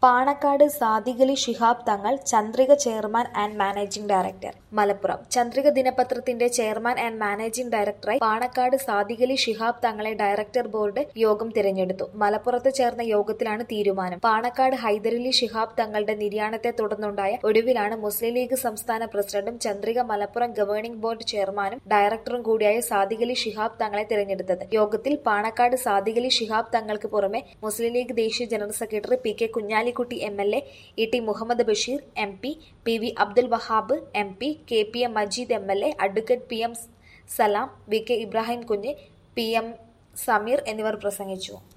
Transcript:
Panakkad Sadiqali Shihab Thangal Chandrika chairman and managing director Malappuram Chandrika ദിനപത്രത്തിന്റെ chairman and managing ഡയറക്ടറായി പാണക്കാട് സാദിഖലി ശിഹാബ് തങ്ങളെ ഡയറക്ടർ ബോർഡ് യോഗം തിരഞ്ഞെടുത്തു മലപ്പുറത്ത് ചേർന്ന യോഗത്തിലാണ് തീരുമാനം പാണക്കാട് ഹൈദരലി ശിഹാബ് തങ്ങളുടെ നിര്യാണത്തെ തുടർന്നുണ്ടായ ഒടുവിലാണ് മുസ്ലിം ലീഗ് സംസ്ഥാന പ്രസിഡന്റും ചന്ദ്രിക മലപ്പുറം ഗവേണിംഗ് ബോർഡ് ചെയർമാനും ഡയറക്ടറും കൂടിയായ സാദിഖലി ശിഹാബ് തങ്ങളെ തിരഞ്ഞെടുത്തത് യോഗത്തിൽ പാണക്കാട് സാദിഖലി ശിഹാബ് തങ്ങൾക്ക് പുറമെ മുസ്ലിം ലീഗ് ദേശീയ general secretary P K Kunhalikutty M L A E T Muhammad Basheer M P P V Abdul Wahab M P K P M Majeed M L A advocate P M Salam V K Ibrahim Kunju P M Sameer എന്നിവർ പ്രസംഗിച്ചു